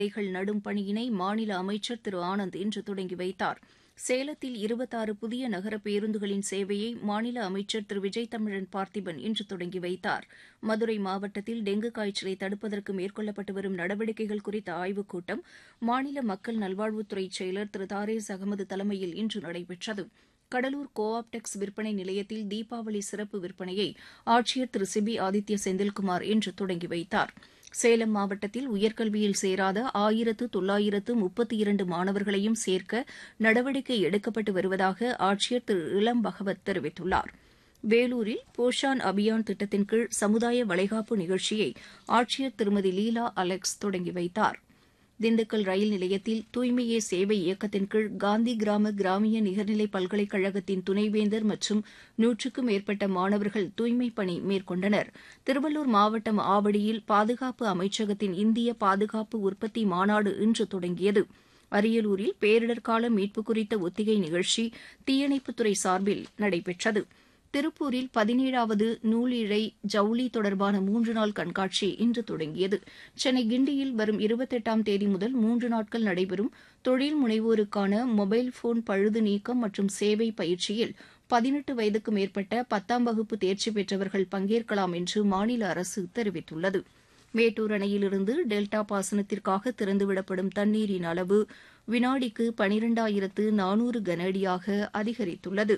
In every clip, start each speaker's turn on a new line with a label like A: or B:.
A: விதைகள் நடும் பணியினை மாநில அமைச்சர் திரு ஆனந்த் இன்று தொடங்கி வைத்தார் சேலத்தில் இருபத்தாறு புதிய நகர பேருந்துகளின் சேவையை மாநில அமைச்சர் திரு விஜய் தமிழன் பார்த்திபன் இன்று தொடங்கி வைத்தார் மதுரை மாவட்டத்தில் டெங்கு காய்ச்சலை தடுப்பதற்கு மேற்கொள்ளப்பட்டு வரும் நடவடிக்கைகள் குறித்த ஆய்வுக் கூட்டம் மாநில மக்கள் நல்வாழ்வுத்துறை செயலர் திரு தாரேஸ் அகமது தலைமையில் இன்று நடைபெற்றது கடலூர் கோ ஆப்டெக்ஸ் விற்பனை நிலையத்தில் தீபாவளி சிறப்பு விற்பனையை ஆட்சியர் திரு சிபி ஆதித்ய செந்தில்குமார் இன்று தொடங்கி வைத்தார் சேலம் மாவட்டத்தில் உயர்கல்வியில் சேராத ஆயிரத்து தொள்ளாயிரத்து முப்பத்தி இரண்டு மாணவர்களையும் சேர்க்க நடவடிக்கை எடுக்கப்பட்டு வருவதாக ஆட்சியர் திரு இளம் பகவத் தெரிவித்துள்ளார் வேலூரில் போஷான் அபியான் திட்டத்தின் கீழ் சமுதாய வளைகாப்பு நிகழ்ச்சியை ஆட்சியர் திருமதி லீலா அலெக்ஸ் தொடங்கி வைத்தார் திண்டுக்கல் ரயில் நிலையத்தில் தூய்மையே சேவை இயக்கத்தின் கீழ் காந்தி கிராம கிராமிய நிகர்நிலை பல்கலைக்கழகத்தின் துணைவேந்தர் மற்றும் நூற்றுக்கும் மேற்பட்ட மாணவர்கள் தூய்மைப் பணி மேற்கொண்டனர் திருவள்ளூர் மாவட்டம் ஆவடியில் பாதுகாப்பு அமைச்சகத்தின் இந்திய பாதுகாப்பு உற்பத்தி மாநாடு இன்று தொடங்கியது அரியலூரில் பேரிடர்கால மீட்பு குறித்த ஒத்திகை நிகழ்ச்சி தீயணைப்புத்துறை சார்பில் நடைபெற்றது திருப்பூரில் பதினேழாவது நூல் இழை ஜவுளி தொடர்பான மூன்று நாள் கண்காட்சி இன்று தொடங்கியது சென்னை கிண்டியில் வரும் இருபத்தெட்டாம் தேதி முதல் மூன்று நாட்கள் நடைபெறும் தொழில் முனைவோருக்கான மொபைல் போன் பழுது நீக்கம் மற்றும் சேவை பயிற்சியில் பதினெட்டு வயதுக்கு மேற்பட்ட பத்தாம் வகுப்பு தேர்ச்சி பெற்றவர்கள் பங்கேற்கலாம் என்று மாநில அரசு தெரிவித்துள்ளது மேட்டூர் அணையிலிருந்து டெல்டா பாசனத்திற்காக திறந்துவிடப்படும் தண்ணீரின் அளவு வினாடிக்கு பனிரெண்டாயிரத்து நானூறு கன அடியாக அதிகரித்துள்ளது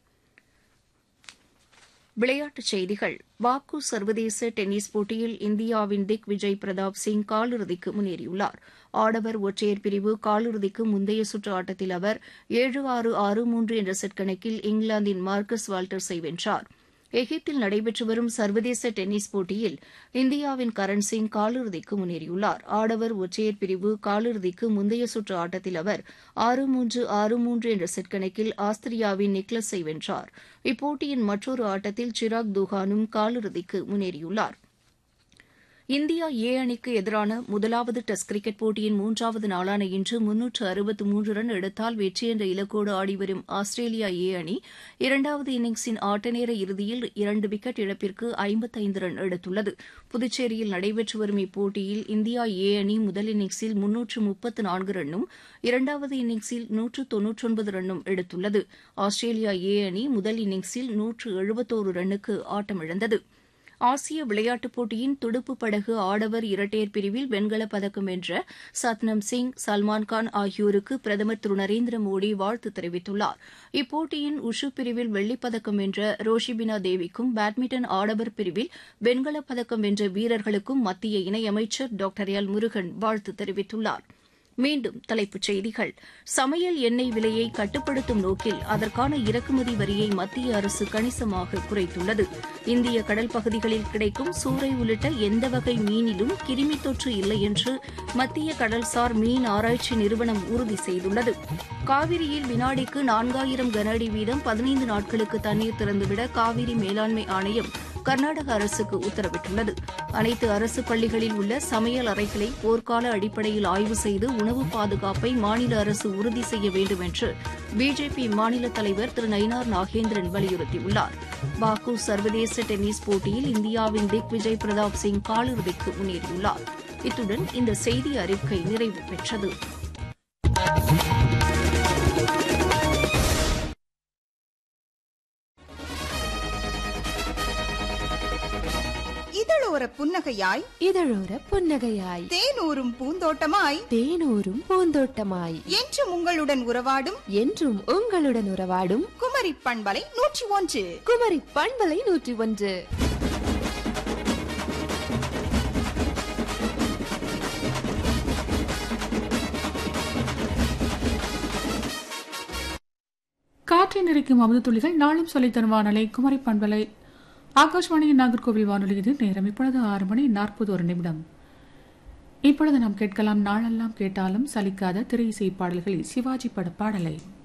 A: விளையாட்டுச் செய்திகள் பாக்கு சர்வதேச டென்னிஸ் போட்டியில் இந்தியாவின் திக் விஜய் பிரதாப் சிங் காலிறுதிக்கு முன்னேறியுள்ளார் ஆடவர் ஒற்றையர் பிரிவு காலிறுதிக்கு முந்தைய சுற்று ஆட்டத்தில் அவர் ஏழு ஆறு ஆறு மூன்று என்ற செட் கணக்கில் இங்கிலாந்தின் மார்க்கஸ் வால்டர்ஸை வென்றார் எகிப்தில் நடைபெற்று வரும் சர்வதேச டென்னிஸ் போட்டியில் இந்தியாவின் கரண் சிங் காலிறுதிக்கு முன்னேறியுள்ளார் ஆடவர் ஒற்றையர் பிரிவு காலிறுதிக்கு முந்தைய சுற்று ஆட்டத்தில் அவர் ஆறு மூன்று ஆறு மூன்று என்ற செட் கணக்கில் ஆஸ்திரியாவின் நிக்லஸை வென்றார் இப்போட்டியின் மற்றொரு ஆட்டத்தில் சிராக் துஹானும் காலிறுதிக்கு முன்னேறியுள்ளார் இந்தியா ஏ அணிக்கு எதிரான முதலாவது டெஸ்ட் கிரிக்கெட் போட்டியின் மூன்றாவது நாளான இன்று முன்னூற்று அறுபத்து மூன்று ரன் எடுத்தால் வெற்றி என்ற இலக்கோடு ஆடிவரும் ஆஸ்திரேலியா ஏ அணி இரண்டாவது இன்னிங்ஸின் ஆட்டநேர இறுதியில் இரண்டு விக்கெட் இழப்பிற்கு ஐம்பத்தைந்து ரன் எடுத்துள்ளது புதுச்சேரியில் நடைபெற்று வரும் இப்போட்டியில் இந்தியா ஏ அணி முதல் இன்னிங்ஸில் முன்னூற்று முப்பத்து நான்கு ரன்னும் இரண்டாவது இன்னிங்ஸில் நூற்று தொன்னூற்றொன்பது ரன்னும் எடுத்துள்ளது ஆஸ்திரேலியா ஏ அணி முதல் இன்னிங்ஸில் நூற்று எழுபத்தோரு ரன்னுக்கு ஆட்டமிழந்தது ஆசிய விளையாட்டுப் போட்டியின் துடுப்பு படகு ஆடவர் இரட்டையர் பிரிவில் வெண்கலப் பதக்கம் வென்ற சத்னம் சிங் சல்மான்கான் ஆகியோருக்கு பிரதமர் திரு நரேந்திர மோடி வாழ்த்து தெரிவித்துள்ளார் இப்போட்டியின் உஷு பிரிவில் வெள்ளிப்பதக்கம் வென்ற ரோஷிபினா தேவிக்கும் பேட்மிண்டன் ஆடவர் பிரிவில் வெண்கலப் பதக்கம் வென்ற வீரர்களுக்கும் மத்திய இணையமைச்சர் டாக்டர் எல் முருகன் வாழ்த்து தெரிவித்துள்ளாா் மீண்டும் தலைப்புச் செய்திகள் சமையல் எண்ணெய் விலையை கட்டுப்படுத்தும் நோக்கில் அதற்கான இறக்குமதி வரியை மத்திய அரசு கணிசமாக குறைத்துள்ளது இந்திய கடல் பகுதிகளில் கிடைக்கும் சூறை உள்ளிட்ட எந்த வகை மீனிலும் கிருமி தொற்று இல்லை என்று மத்திய கடல்சார் மீன் ஆராய்ச்சி நிறுவனம் உறுதி செய்துள்ளது காவிரியில் வினாடிக்கு நான்காயிரம் கன அடி வீதம் பதினைந்து நாட்களுக்கு தண்ணீர் திறந்துவிட காவிரி மேலாண்மை ஆணையம் கர்நாடக அரசுக்கு உத்தரவிட்டுள்ளது அனைத்து அரசு பள்ளிகளில் உள்ள சமையல் அறைகளை போர்க்கால அடிப்படையில் ஆய்வு செய்து உணவு பாதுகாப்பை மாநில அரசு உறுதி செய்ய வேண்டும் என்று பிஜேபி மாநில தலைவர் திரு நயினார் நாகேந்திரன் வலியுறுத்தியுள்ளார் பாக்கு சர்வதேச டென்னிஸ் போட்டியில் இந்தியாவின் திக் விஜய் பிரதாப் சிங் காலிறுதிக்கு முன்னேறியுள்ளார் இத்துடன் இந்த செய்தி அறிக்கை நிறைவு பெற்றது
B: இதழோர புன்னகையாய்
C: இதழோர புன்னகையாய்
B: தேனூரும் பூந்தோட்டமாய்
C: தேனூரும் பூந்தோட்டமாய்
B: என்றும் உங்களுடன் உறவாடும்
C: என்றும் உங்களுடன் உறவாடும்
B: குமரி பண்பலை நூற்றி ஒன்று
C: குமரி பண்பலை நூற்றி ஒன்று
D: காற்றை நிறைக்கும் அமுத துளிகள் நாளும் சொல்லித்தரும் வானொலி குமரி பண்பலை ஆகாஷ்வாணியின் நாகர்கோவில் வானொலி இது நேரம் இப்பொழுது ஆறு மணி நாற்பது ஒரு நிமிடம் இப்பொழுது நாம் கேட்கலாம் நாளெல்லாம் கேட்டாலும் சலிக்காத திரை இசை பாடல்களில் சிவாஜி பட பாடலை